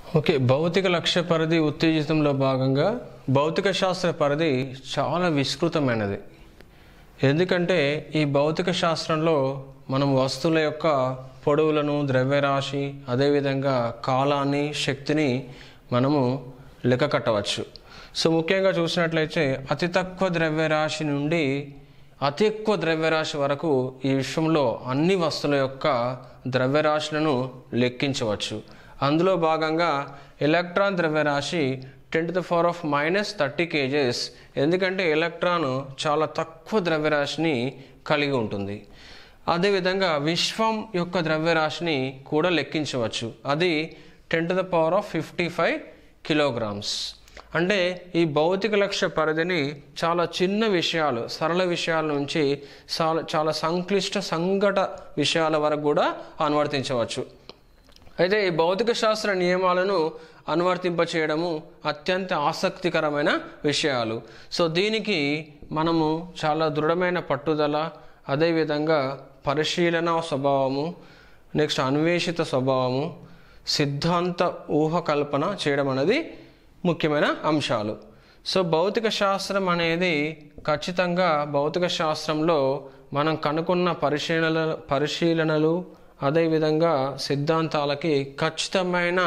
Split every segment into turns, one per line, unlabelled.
okay భౌతిక లక్ష్య పరిధి ఉత్తేజితంలో భాగంగా భౌతిక శాస్త్ర పరిధి చాలా విస్తృతమైనది ఎందుకంటే ఈ భౌతిక శాస్త్రంలో మనం వస్తువుల యొక్క పొడవులను ద్రవ్యరాశి అదేవిధంగా కాలాన్ని శక్తిని మనము లెక్క కట్టవచ్చు సో ముఖ్యంగా చూసినట్లయితే అతి తక్కువ ద్రవ్యరాశి నుండి అతి ఎక్కువ ద్రవ్యరాశి వరకు ఈ విశ్వంలో అన్ని వస్తువుల యొక్క ద్రవ్యరాశులను లెక్కించవచ్చు అందులో భాగంగా ఎలక్ట్రాన్ ద్రవ్యరాశి ten to the power of minus thirty kgs ఎందుకంటే ఎలక్ట్రాన్ చాలా తక్కువ ద్రవ్యరాశిని కలిగి ఉంటుంది అదేవిధంగా విశ్వం యొక్క ద్రవ్యరాశిని కూడా లెక్కించవచ్చు అది ten to the power of fifty five kilograms అంటే ఈ భౌతిక లక్ష్య పరిధిని చాలా చిన్న విషయాలు సరళ విషయాల నుంచి చాలా చాలా సంక్లిష్ట సంఘట విషయాల వరకు కూడా అనువర్తించవచ్చు అయితే ఈ భౌతిక శాస్త్ర నియమాలను అనువర్తింపచేయడము అత్యంత ఆసక్తికరమైన విషయాలు సో దీనికి మనము చాలా దృఢమైన పట్టుదల అదేవిధంగా పరిశీలన స్వభావము నెక్స్ట్ అన్వేషిత స్వభావము సిద్ధాంత ఊహకల్పన చేయడం అనేది ముఖ్యమైన అంశాలు సో భౌతిక శాస్త్రం అనేది ఖచ్చితంగా భౌతిక శాస్త్రంలో మనం కనుక్కున్న పరిశీలన పరిశీలనలు అదేవిధంగా సిద్ధాంతాలకి ఖచ్చితమైన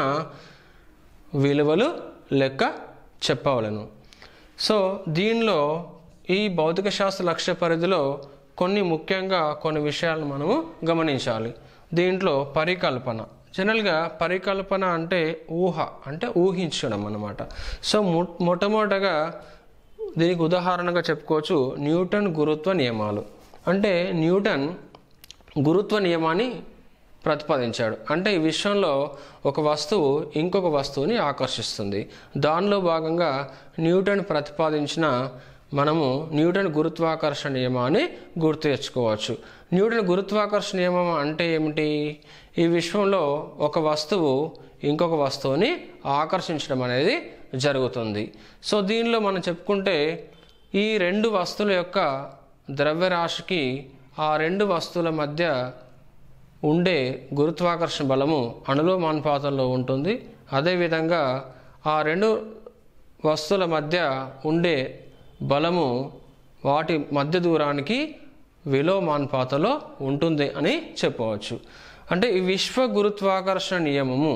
విలువలు లెక్క చెప్పవలను సో దీనిలో ఈ భౌతిక శాస్త్ర లక్ష్య పరిధిలో కొన్ని ముఖ్యంగా కొన్ని విషయాలను మనము గమనించాలి దీంట్లో పరికల్పన జనరల్గా పరికల్పన అంటే ఊహ అంటే ఊహించడం అన్నమాట సో మొ మొట్టమొదటగా దీనికి ఉదాహరణగా చెప్పుకోవచ్చు న్యూటన్ గురుత్వ నియమాలు అంటే న్యూటన్ గురుత్వ నియమాన్ని ప్రతిపాదించాడు అంటే ఈ విశ్వంలో ఒక వస్తువు ఇంకొక వస్తువుని ఆకర్షిస్తుంది దానిలో భాగంగా న్యూటన్ ప్రతిపాదించిన మనము న్యూటన్ గురుత్వాకర్షణ నియమాన్ని గుర్తు తెచ్చుకోవచ్చు న్యూటన్ గురుత్వాకర్షణ నియమం అంటే ఏమిటి ఈ విశ్వంలో ఒక వస్తువు ఇంకొక వస్తువుని ఆకర్షించడం అనేది జరుగుతుంది సో దీనిలో మనం చెప్పుకుంటే ఈ రెండు వస్తువుల యొక్క ద్రవ్యరాశికి ఆ రెండు వస్తువుల మధ్య ఉండే గురుత్వాకర్షణ బలము అణులోమానుపాతంలో ఉంటుంది అదేవిధంగా ఆ రెండు వస్తువుల మధ్య ఉండే బలము వాటి మధ్య దూరానికి విలోమానుపాతంలో ఉంటుంది అని చెప్పవచ్చు అంటే ఈ విశ్వ గురుత్వాకర్షణ నియమము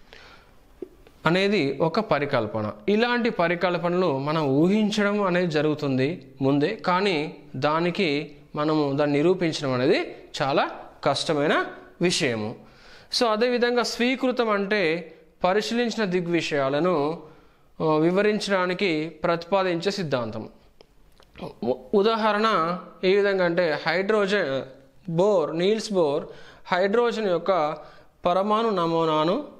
అనేది ఒక పరికల్పన ఇలాంటి పరికల్పనలు మనం ఊహించడం అనేది జరుగుతుంది ముందే కానీ దానికి మనము దాన్ని నిరూపించడం అనేది చాలా కష్టమైన విషయము సో అదేవిధంగా స్వీకృతం అంటే పరిశీలించిన దిగ్విషయాలను ఆ, వివరించడానికి ప్రతిపాదించే సిద్ధాంతం ఉ- ఉదాహరణ ఏ విధంగా అంటే hydrogen Bohr Niels Bohr hydrogen యొక్క పరమాణు నమూనాను